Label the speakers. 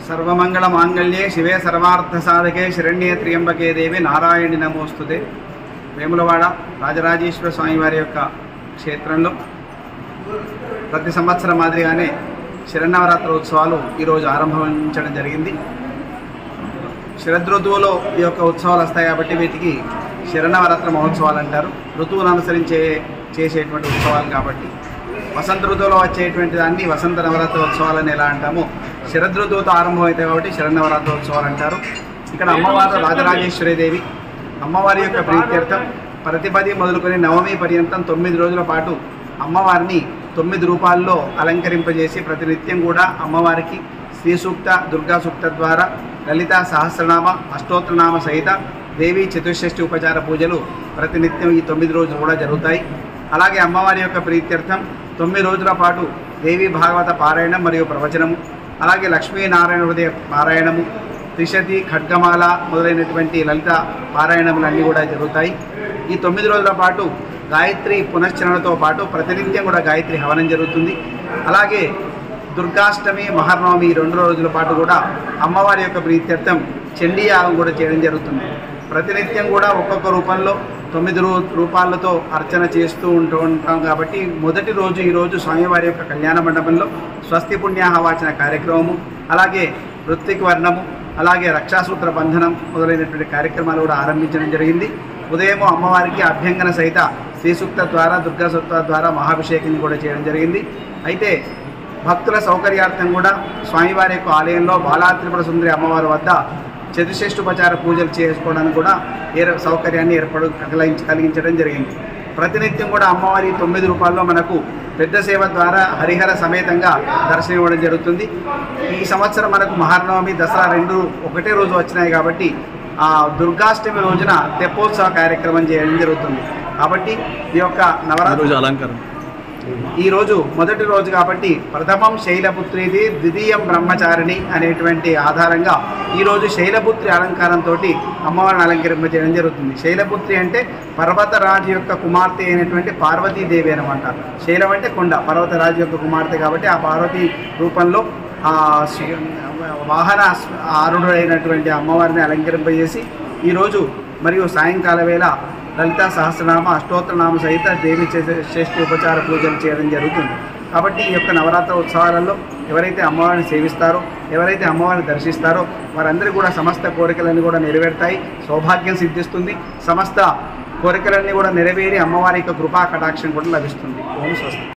Speaker 1: సర్వమంగళ మాంగళ్యే శివే సర్వార్థ సాధకే శరణ్యే త్రియంబకే దేవి నారాయణి నమోస్తుతే వేములవాడ రాజరాజేశ్వర స్వామి వారి యొక్క క్షేత్రంలో ప్రతి సంవత్సరం మాదిరిగానే శరన్నవరాత్రి ఉత్సవాలు ఈరోజు ఆరంభించడం జరిగింది శరదృతువులో ఈ యొక్క ఉత్సవాలు వస్తాయి కాబట్టి వీటికి శరణవరాత్రి మహోత్సవాలు అంటారు ఋతువును అనుసరించే చేసేటువంటి ఉత్సవాలు కాబట్టి వసంత ఋతువులో వచ్చేటువంటి దాన్ని వసంత నవరాత్రి ఉత్సవాలని ఎలా అంటామో శరదృతువుతో ఆరంభమవుతాయి కాబట్టి శరణవరాత్రి ఉత్సవాలు అంటారు ఇక్కడ అమ్మవారు రాజరాజేశ్వరి దేవి అమ్మవారి యొక్క ప్రీత్యర్థం ప్రతిపది మొదలుకొని నవమి పర్యంతం తొమ్మిది రోజుల పాటు అమ్మవారిని తొమ్మిది రూపాల్లో అలంకరింపజేసి ప్రతినిత్యం కూడా అమ్మవారికి శ్రీ సూక్త దుర్గా సూక్త ద్వారా లలిత సహస్రనామ అష్టోత్తరనామ సహిత దేవి చతుషష్ఠి ఉపచార పూజలు ప్రతినిత్యం ఈ తొమ్మిది రోజులు కూడా జరుగుతాయి అలాగే అమ్మవారి యొక్క ప్రీత్యర్థం తొమ్మిది రోజుల పాటు దేవి భాగవత పారాయణం మరియు ప్రవచనము అలాగే లక్ష్మీనారాయణ హృదయ పారాయణము త్రిశతి ఖడ్గమాల మొదలైనటువంటి లలిత పారాయణములన్నీ కూడా జరుగుతాయి ఈ తొమ్మిది రోజుల పాటు గాయత్రి పునశ్చరణతో పాటు ప్రతినిత్యం కూడా గాయత్రి హవనం జరుగుతుంది అలాగే దుర్గాష్టమి మహర్నవమి ఈ రెండు రోజుల పాటు కూడా అమ్మవారి యొక్క ప్రీత్యర్థం చండీ యాగం కూడా చేయడం జరుగుతుంది ప్రతినిత్యం కూడా ఒక్కొక్క రూపంలో తొమ్మిది రూ రూపాలతో అర్చన చేస్తూ ఉంటూ ఉంటాం కాబట్టి మొదటి రోజు ఈరోజు స్వామివారి యొక్క కళ్యాణ మండపంలో స్వస్తి పుణ్యాహవాచన కార్యక్రమము అలాగే ఋత్విక్ వర్ణము అలాగే రక్షాసూత్ర బంధనం మొదలైనటువంటి కార్యక్రమాలు కూడా ఆరంభించడం జరిగింది ఉదయము అమ్మవారికి అభ్యంగన సహిత శ్రీసూక్త ద్వారా దుర్గా సూక్త ద్వారా మహాభిషేకం కూడా చేయడం జరిగింది అయితే భక్తుల సౌకర్యార్థం కూడా స్వామివారి యొక్క ఆలయంలో బాలా త్రిపుర సుందరి అమ్మవారి వద్ద చతుశ్రేష్ఠోపచార పూజలు చేసుకోవడానికి కూడా ఏ సౌకర్యాన్ని ఏర్పడు కలిగించ కలిగించడం జరిగింది ప్రతినిత్యం కూడా అమ్మవారి తొమ్మిది రూపాయల్లో మనకు పెద్ద సేవ ద్వారా హరిహర సమేతంగా దర్శనం ఇవ్వడం జరుగుతుంది ఈ సంవత్సరం మనకు మహానవమి దసరా రెండు ఒకటే రోజు వచ్చినాయి కాబట్టి ఆ దుర్గాష్టమి రోజున తెప్పోత్సవ కార్యక్రమం చేయడం జరుగుతుంది కాబట్టి ఈ యొక్క నవరాత్రి
Speaker 2: రోజు అలంకారం
Speaker 1: ఈ రోజు మొదటి రోజు కాబట్టి ప్రథమం శైలపుత్రిది ద్వితీయం బ్రహ్మచారిణి అనేటువంటి ఆధారంగా ఈరోజు శైలపుత్రి అలంకారంతో అమ్మవారిని అలంకరింపజేయడం జరుగుతుంది శైలపుత్రి అంటే పర్వతరాజు యొక్క కుమార్తె అయినటువంటి పార్వతీదేవి అనమాట శైలం అంటే కొండ పర్వతరాజు యొక్క కుమార్తె కాబట్టి ఆ పార్వతీ రూపంలో ఆ శి- వాహన ఆరుడు అయినటువంటి అమ్మవారిని అలంకరింపజేసి ఈరోజు మరియు సాయంకాల వేళ లలిత సహస్రనామ అష్టోత్తరనామ సహిత దేవి చే- శ్రేష్ఠ ఉపచార పూజలు చేయడం జరుగుతుంది కాబట్టి ఈ యొక్క నవరాత్రి ఉత్సవాలలో ఎవరైతే అమ్మవారిని సేవిస్తారో ఎవరైతే అమ్మవారిని దర్శిస్తారో వారందరికీ కూడా సమస్త కోరికలన్నీ కూడా నెరవేరుతాయి సౌభాగ్యం సిద్ధిస్తుంది సమస్త కోరికలన్నీ కూడా నెరవేరి అమ్మవారి యొక్క కృపా కటాక్షం కూడా లభిస్తుంది ఓం స్వస్తి